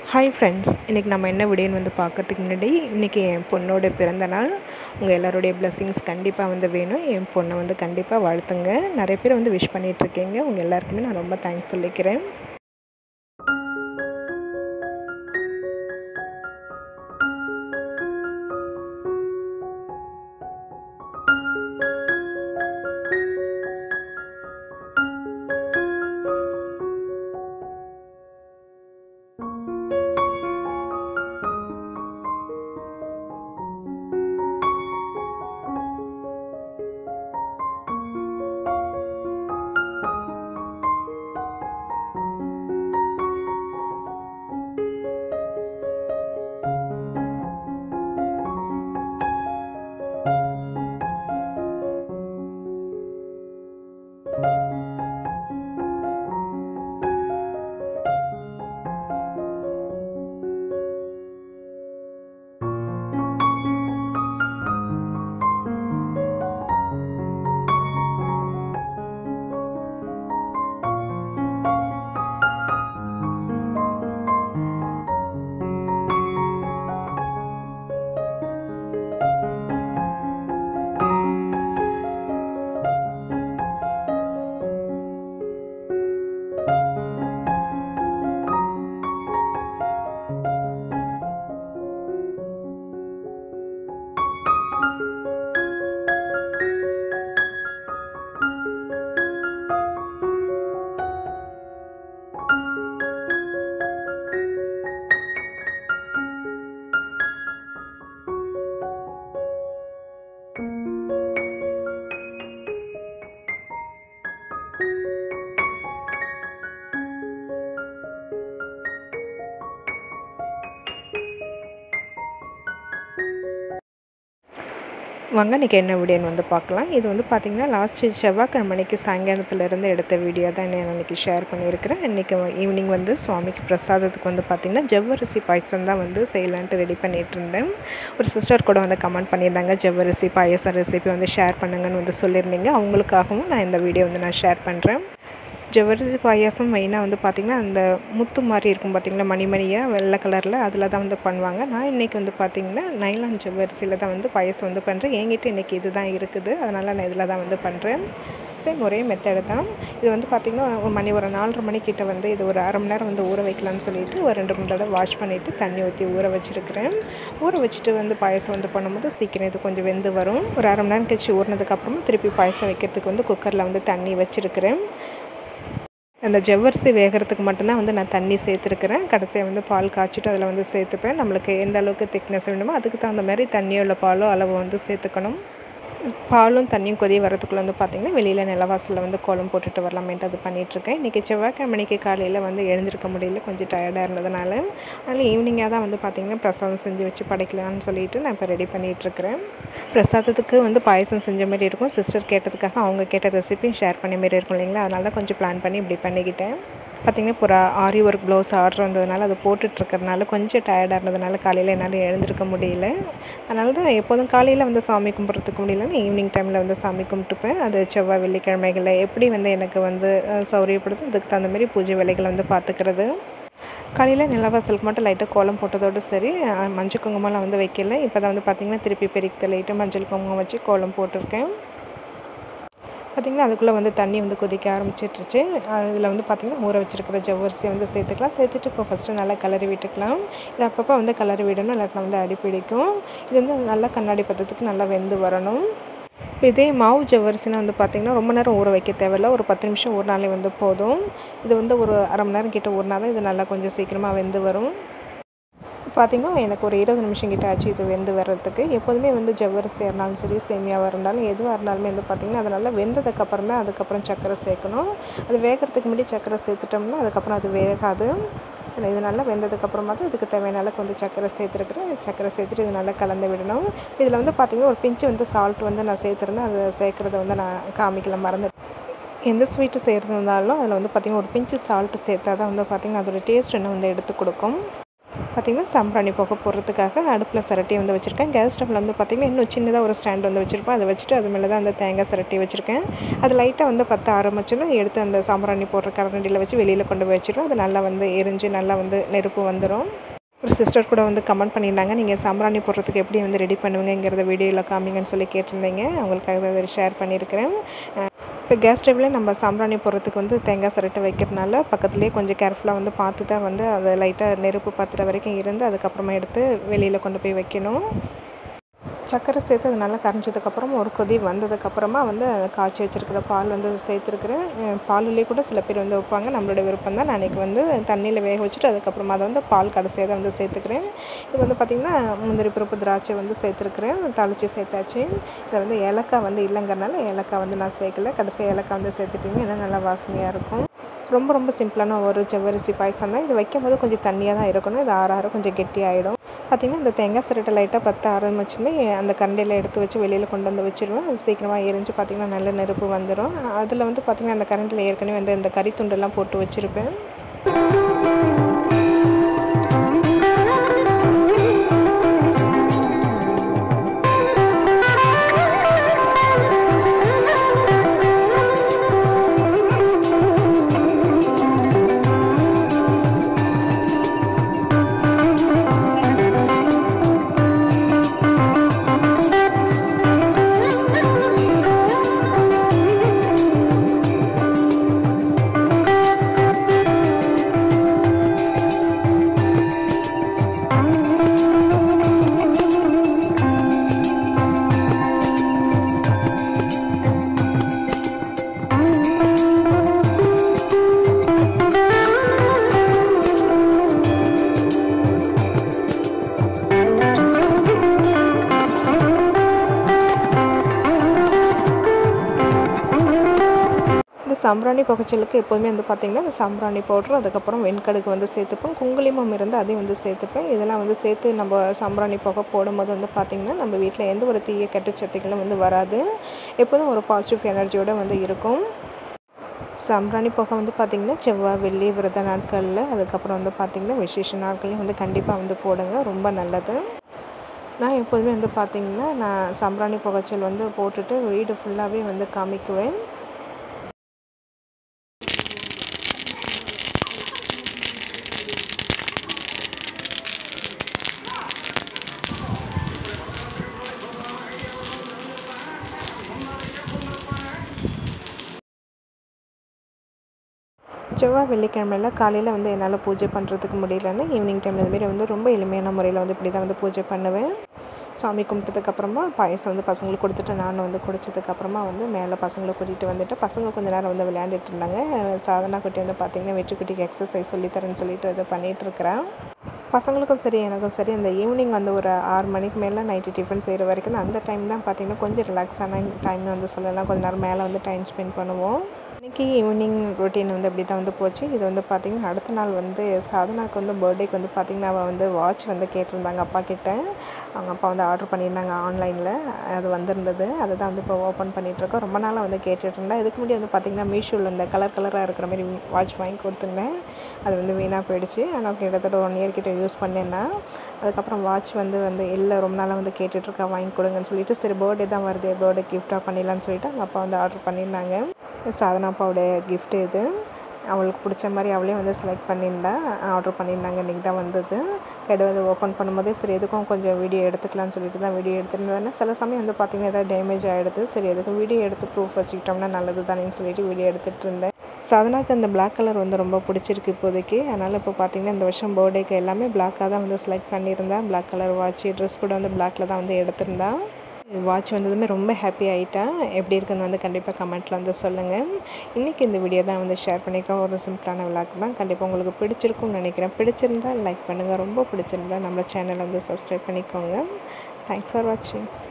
hi friends இன்றைக்கி நம்ம என்ன வீடியோன்னு வந்து பார்க்கறதுக்கு முன்னாடி இன்றைக்கி என் பொண்ணோட பிறந்த நாள் உங்கள் எல்லாருடைய blessings கண்டிப்பாக வந்து வேணும் என் பொண்ணை வந்து கண்டிப்பாக வாழ்த்துங்க நிறைய பேர் வந்து விஷ் பண்ணிகிட்ருக்கீங்க உங்கள் எல்லாருக்குமே நான் ரொம்ப தேங்க்ஸ் சொல்லிக்கிறேன் வாங்க இன்றைக்கி என்ன வீடியோன்னு வந்து பார்க்கலாம் இது வந்து பார்த்திங்கன்னா லாஸ்ட் செவ்வாய்க்கிழமைக்கு சாயங்காலத்துலேருந்து எடுத்த வீடியோ தான் நான் இன்றைக்கி ஷேர் பண்ணியிருக்கிறேன் இன்றைக்கி ஈவினிங் வந்து சுவாமிக்கு பிரசாதத்துக்கு வந்து பார்த்திங்கன்னா ஜவ்வரிசி பாயசம் தான் வந்து செய்யலான்ட்டு ரெடி பண்ணிகிட்டு இருந்தேன் ஒரு சிஸ்டர் கூட வந்து கமெண்ட் பண்ணியிருந்தாங்க ஜவ்வரிசி பாயசம் ரெசிபி வந்து ஷேர் பண்ணுங்கன்னு வந்து சொல்லியிருந்தீங்க அவங்களுக்காகவும் நான் இந்த வீடியோ வந்து நான் ஷேர் பண்ணுறேன் ஜவ்வரிசி பாயாசம் மெயினாக வந்து பார்த்திங்கன்னா அந்த முத்து மாதிரி இருக்கும் பார்த்திங்கன்னா மணிமணியாக வெள்ளை கலரில் அதில் தான் வந்து பண்ணுவாங்க நான் இன்றைக்கி வந்து பார்த்திங்கன்னா நைலான் ஜவ்வரிசியில் தான் வந்து பாயாசம் வந்து பண்ணுறேன் என்கிட்ட இன்றைக்கி இது தான் இருக்குது அதனால் நான் இதில் தான் வந்து பண்ணுறேன் சேம் ஒரே மெத்தடு தான் இது வந்து பார்த்திங்கன்னா ஒரு மணி ஒரு நாலரை மணிக்கிட்ட வந்து இது ஒரு அரை மணி நேரம் வந்து ஊற வைக்கலாம்னு சொல்லிட்டு ஒரு ரெண்டு மூணு தடவை வாஷ் பண்ணிவிட்டு தண்ணி ஊற்றி ஊற வச்சுருக்கிறேன் ஊற வச்சுட்டு வந்து பாயசம் வந்து பண்ணும்போது சீக்கிரம் இது கொஞ்சம் வெந்து வரும் ஒரு அரை மணி நேரம் கழிச்சு ஊறினதுக்கப்புறமா திருப்பி பாயசம் வைக்கிறதுக்கு வந்து குக்கரில் வந்து தண்ணி வச்சுருக்கிறேன் அந்த ஜவ்வரிசி வேகிறதுக்கு மட்டும்தான் வந்து நான் தண்ணி சேர்த்துருக்கிறேன் கடைசியாக வந்து பால் காய்ச்சிட்டு அதில் வந்து சேர்த்துப்பேன் நம்மளுக்கு எந்த அளவுக்கு திக்னஸ் வேணுமோ அதுக்கு தகுந்த மாதிரி தண்ணியோ இல்லை பாலோ அளவு வந்து சேர்த்துக்கணும் பாலும் தண்ணியும் கொதி வரதுக்குள்ளே வந்து பார்த்திங்கன்னா வெளியில் நிலவாசலில் வந்து கோலம் போட்டுட்டு வரலாமேன்ட்டு அது பண்ணிகிட்ருக்கேன் இன்றைக்கி செவ்வாய்க்கிழமைக்கு காலையில் வந்து எழுந்திருக்க முடியல கொஞ்சம் டயர்டாக இருந்ததுனால அதனால் ஈவினிங்காக தான் வந்து பார்த்திங்கன்னா பிரசாதம் செஞ்சு வச்சு படைக்கலாம்னு சொல்லிட்டு நான் இப்போ ரெடி பண்ணிகிட்ருக்கிறேன் பிரசாதத்துக்கு வந்து பாயசம் செஞ்ச மாதிரி இருக்கும் சிஸ்டர் கேட்டதுக்காக அவங்க கேட்ட ரெசிபியும் ஷேர் பண்ண மாதிரி இருக்கும் இல்லைங்களா அதனால தான் கொஞ்சம் பிளான் பண்ணி இப்படி பண்ணிக்கிட்டேன் பார்த்திங்கன்னா இப்போ ஒரு ஆரி ஒர்க் ப்ளவுஸ் ஆர்டர் வந்ததுனால அதை போட்டுட்ருக்கறனால கொஞ்சம் டயர்டாக இருந்ததுனால காலையில் என்னால் எழுந்திருக்க முடியல அதனால தான் எப்போதும் காலையில் வந்து சாமி கும்பிட்றதுக்கு முடியலன்னு ஈவினிங் டைமில் வந்து சாமி கும்பிட்டுப்பேன் அது செவ்வாய் வெள்ளிக்கிழமைகளில் எப்படி வந்து எனக்கு வந்து சௌரியப்படுதோ அதுக்கு தகுந்த மாதிரி பூஜை வேலைகளை வந்து பார்த்துக்கிறது காலையில் நிலவாசலுக்கு மட்டும் லைட்டாக கோலம் போட்டதோடு சரி மஞ்சள் குங்குமம்லாம் வந்து வைக்கல இப்போ தான் வந்து பார்த்திங்கன்னா திருப்பி பெருக்கி லைட்டாக மஞ்சள் குங்குமம் வச்சு கோலம் போட்டிருக்கேன் பார்த்திங்கன்னா அதுக்குள்ளே வந்து தண்ணி வந்து கொதிக்க ஆரம்பிச்சிட்ருச்சு அதில் வந்து பார்த்திங்கன்னா ஊற வச்சுருக்கிற ஜவ்வரிசியை வந்து சேர்த்துக்கலாம் சேர்த்துட்டு இப்போ ஃபஸ்ட்டு நல்லா கலரி விட்டுக்கலாம் இது அப்பப்போ வந்து கலரி விடணும் இல்லாட்டினா வந்து அடி பிடிக்கும் இது வந்து நல்லா கண்ணாடி பதத்துக்கு நல்லா வெந்து வரணும் இப்போ இதே மாவு ஜவ்வரிசினா வந்து பார்த்திங்கன்னா ரொம்ப நேரம் ஊற வைக்க தேவையில்ல ஒரு பத்து நிமிஷம் ஊறினாலே வந்து போதும் இது வந்து ஒரு அரை மணி நேரம் கிட்ட ஊறினா தான் இது நல்லா கொஞ்சம் சீக்கிரமாக வெந்து வரும் பார்த்திங்கன்னா எனக்கு ஒரு இருபது நிமிஷம் கிட்ட ஆச்சு இது வெந்து வர்றதுக்கு எப்போதுமே வந்து ஜவ்வரிசியாக இருந்தாலும் சரி சேமியாவாக இருந்தாலும் எதுவாக இருந்தாலுமே வந்து பார்த்திங்கன்னா அது நல்லா வெந்ததுக்கப்புறம் தான் அதுக்கப்புறம் சர்க்கரை சேர்க்கணும் அது வேகிறதுக்கு முன்னாடி சர்க்கரை சேர்த்துட்டோம்னா அதுக்கப்புறம் அது வேகாது இது நல்லா வெந்ததுக்கப்புறமா தான் இதுக்கு தேவையான அளவுக்கு வந்து சர்க்கரை சேர்த்துருக்குறேன் சர்க்கரை சேர்த்துட்டு இது நல்லா கலந்து விடணும் இதில் வந்து பார்த்திங்கன்னா ஒரு பிஞ்சு வந்து சால்ட் வந்து நான் சேர்த்துருந்தேன் அதை சேர்க்குறத வந்து நான் காமிக்கல மறந்து எந்த ஸ்வீட்டு செய்கிறது இருந்தாலும் அதில் வந்து பார்த்திங்கன்னா ஒரு பிஞ்சு சால்ட்டு சேர்த்தா தான் வந்து பார்த்திங்கன்னா அதோட டேஸ்ட் இன்னும் வந்து எடுத்து கொடுக்கும் பார்த்திங்கன்னா சாம்பிராணி புகை போடுறதுக்காக அடுப்பில் சரட்டி வந்து வச்சுருக்கேன் கேஸ் ஸ்டவ்வில் வந்து பார்த்திங்கன்னா இன்னும் சின்னதாக ஒரு ஸ்டாண்ட் வந்து வச்சுருப்பேன் அதை வச்சுட்டு அது மேலே தான் அந்த தேங்காய் சரட்டி வச்சுருக்கேன் அது லைட்டாக வந்து பற்ற ஆரம்பிச்சுன்னா எடுத்து அந்த சாம்பிராணி போடுற கரண்டியில் வச்சு வெளியில் கொண்டு போய் வச்சிடும் அது நல்லா வந்து எரிஞ்சு நல்லா வந்து நெருப்பு வந்துடும் ஒரு சிஸ்டர் கூட வந்து கமெண்ட் பண்ணியிருந்தாங்க நீங்கள் சாம்பிராணி போடுறதுக்கு எப்படி வந்து ரெடி பண்ணுவீங்கிறத வீடியோவில் காமிங்கன்னு சொல்லி கேட்டிருந்தீங்க அவங்களுக்காக அதை ஷேர் பண்ணியிருக்கிறேன் இப்போ கேஸ் ஸ்டவ்வில் நம்ம சாம்பிராணி போடுறதுக்கு வந்து தேங்காய் சிரட்டை வைக்கிறதுனால பக்கத்துலேயே கொஞ்சம் கேர்ஃபுல்லாக வந்து பார்த்து தான் வந்து அதை லைட்டாக நெருப்பு பத்துற வரைக்கும் இருந்து அதுக்கப்புறமா எடுத்து வெளியில் கொண்டு போய் வைக்கணும் சர்க்கரை சேர்த்து அது நல்லா கரைஞ்சதுக்கப்புறம் ஒரு கொதி வந்ததுக்கப்புறமா வந்து அதை காய்ச்சி வச்சுருக்கிற பால் வந்து சேர்த்துருக்குறேன் பாலுலேயே கூட சில பேர் வந்து வைப்பாங்க நம்மளோட விருப்பம் தான் நான் அன்றைக்கி வந்து தண்ணியில் வேக வச்சுட்டு அதுக்கப்புறமா அதை வந்து பால் கடைசியாக தான் வந்து சேர்த்துக்கிறேன் இது வந்து பார்த்திங்கன்னா முந்திரி பருப்பு திராட்சை வந்து சேர்த்துருக்குறேன் தாளித்து சேர்த்தாச்சு இதில் வந்து ஏலக்காய் வந்து இல்லைங்கிறனால ஏலக்காய் வந்து நான் சேர்க்கல கடைசியாக ஏலக்காய் வந்து சேர்த்துட்டிங்க ஏன்னா நல்லா வாசனையாக இருக்கும் ரொம்ப ரொம்ப சிம்பிளான ஒரு ஜவ்வரிசி பாயசம் தான் இது வைக்கும் போது கொஞ்சம் தண்ணியாக தான் இருக்கணும் இது ஆற ஆற கொஞ்சம் கெட்டியாகிடும் பார்த்திங்கன்னா இந்த தேங்காய் சிரட்டை லைட்டாக பற்ற ஆரம்பிச்சுன்னு அந்த கரண்டியில் எடுத்து வச்சு வெளியில் கொண்டு வந்து வச்சுருவேன் அது சீக்கிரமாக எரிஞ்சு பார்த்திங்கன்னா நல்ல நெருப்பு வந்துடும் அதில் வந்து பார்த்திங்கன்னா அந்த கரண்டில் ஏற்கனவே வந்து இந்த கறி துண்டெல்லாம் போட்டு வச்சுருப்பேன் இந்த சாம்பிராணி புகைச்சலுக்கு எப்போதுமே வந்து பார்த்திங்கன்னா இந்த சாம்பிராணி பவுட்ரு அதுக்கப்புறம் வெண்கடுகு வந்து சேர்த்துப்பேன் குங்குளிமம் இருந்து அதையும் வந்து சேர்த்துப்பேன் இதெல்லாம் வந்து சேர்த்து நம்ம சாம்பிராணி புகை போடும்போது வந்து பார்த்திங்கன்னா நம்ம வீட்டில் எந்த ஒரு தீய கெட்ட சக்திகளும் வந்து வராது எப்போதும் ஒரு பாசிட்டிவ் எனர்ஜியோடு வந்து இருக்கும் சாம்பிராணி புகை வந்து பார்த்திங்கன்னா செவ்வாய் வெள்ளி விரத நாட்களில் அதுக்கப்புறம் வந்து பார்த்திங்கன்னா விசேஷ நாட்கள்லையும் வந்து கண்டிப்பாக வந்து போடுங்க ரொம்ப நல்லது நான் எப்போதுமே வந்து பார்த்திங்கன்னா நான் சாம்பிராணி புகைச்சல் வந்து போட்டுட்டு வீடு ஃபுல்லாகவே வந்து காமிக்குவேன் செவ்வாய் வெள்ளிக்கிழமையில் காலையில் வந்து என்னால் பூஜை பண்ணுறதுக்கு முடியலன்னு ஈவினிங் டைம் இதுமாரி வந்து ரொம்ப எளிமையான முறையில் வந்து இப்படி தான் வந்து பூஜை பண்ணுவேன் சாமி கும்பிட்டதுக்கப்புறமா பாயசம் வந்து பசங்களுக்கு கொடுத்துட்டு நானும் வந்து குடிச்சதுக்கப்புறமா வந்து மேலே பசங்களை கூட்டிகிட்டு வந்துட்டு பசங்க கொஞ்ச நேரம் வந்து விளையாண்டுட்டு இருந்தாங்க சாதனா குட்டி வந்து பார்த்திங்கன்னா வெற்றிக்குட்டிக்கு எக்ஸசைஸ் சொல்லித்தரேன்னு சொல்லிட்டு இது பண்ணிகிட்ருக்கிறேன் பசங்களுக்கும் சரி எனக்கும் சரி அந்த ஈவினிங் வந்து ஒரு ஆறு மணிக்கு மேலே நைட்டு டிஃபன் செய்கிற வரைக்கும் அந்த டைம் தான் பார்த்திங்கன்னா கொஞ்சம் ரிலாக்ஸான டைம்னு வந்து சொல்லலாம் கொஞ்ச நேரம் மேலே வந்து டைம் ஸ்பெண்ட் பண்ணுவோம் இன்றைக்கி ஈவினிங் ரொட்டீன் வந்து அப்படி தான் வந்து போச்சு இது வந்து பார்த்திங்கன்னா அடுத்த நாள் வந்து சாதனாக்கு வந்து பர்த்டேக்கு வந்து பார்த்திங்கன்னா அவள் வந்து வாட்ச் வந்து கேட்டிருந்தாங்க அப்பா கிட்ட அவங்க அப்பா வந்து ஆர்டர் பண்ணியிருந்தாங்க ஆன்லைனில் அது வந்திருந்தது அதை தான் வந்து இப்போ ஓப்பன் பண்ணிகிட்ருக்கோம் ரொம்ப நாளாக வந்து கேட்டுட்டு இருந்தேன் இதுக்கு முன்னாடி வந்து பார்த்திங்கன்னா மீஷோவில் இந்த கலர் கலராக இருக்கிற மாதிரி வாட்ச் வாங்கி கொடுத்துருந்தேன் அது வந்து வீணாக போயிடுச்சு ஆனால் கிட்டத்தட்ட ஒன் இயர் கிட்ட யூஸ் பண்ணேன்னா அதுக்கப்புறம் வாட்ச் வந்து வந்து இல்லை ரொம்ப நாளாக வந்து கேட்டுட்ருக்கா வாங்கி கொடுங்கன்னு சொல்லிட்டு சரி பர்த்டே தான் வருது பர்த்டே கிஃப்டாக பண்ணிடலான்னு சொல்லிட்டு அவங்க அப்பா வந்து ஆர்டர் பண்ணியிருந்தாங்க சாதனா அப்பாவுடைய கிஃப்ட் இது அவளுக்கு பிடிச்ச மாதிரி அவளே வந்து செலக்ட் பண்ணியிருந்தா ஆர்டர் பண்ணியிருந்தாங்க இன்றைக்கி தான் வந்தது கிடையாது ஓப்பன் பண்ணும்போதே சரி எதுக்கும் கொஞ்சம் வீடியோ எடுத்துக்கலாம்னு சொல்லிட்டு தான் வீடியோ எடுத்துருந்தேன்னா சில சமயம் வந்து பார்த்திங்கன்னா ஏதாவது டேமேஜ் ஆகிடுது சரி எதுக்கும் வீடியோ எடுத்து ப்ரூஃப் வச்சுக்கிட்டோம்னா நல்லது தானேன்னு சொல்லிட்டு வீடியோ எடுத்துகிட்டு இருந்தேன் சாதனாக்கு அந்த பிளாக் கலர் வந்து ரொம்ப பிடிச்சிருக்கு இப்போதைக்கு அதனால் இப்போ பார்த்திங்கன்னா இந்த வருஷம் பர்த்டேக்கு எல்லாமே பிளாக்காக தான் வந்து செலக்ட் பண்ணியிருந்தேன் பிளாக் கலர் வாட்ச் ட்ரெஸ் கூட வந்து பிளாக்கில் தான் வந்து எடுத்திருந்தேன் வாட்ச் வந்ததுமே ரொம்ப ஹாப்பி ஆகிட்டேன் எப்படி இருக்குன்னு வந்து கண்டிப்பாக கமெண்ட்டில் வந்து சொல்லுங்கள் இன்றைக்கி இந்த வீடியோ தான் வந்து ஷேர் பண்ணிக்க ஒரு சிம்பிளான விளாக் தான் கண்டிப்பாக உங்களுக்கு பிடிச்சிருக்கும்னு நினைக்கிறேன் பிடிச்சிருந்தா லைக் பண்ணுங்கள் ரொம்ப பிடிச்சிருந்தா நம்ம சேனலை வந்து சப்ஸ்கிரைப் பண்ணிக்கோங்க தேங்க்ஸ் ஃபார் வாட்சிங்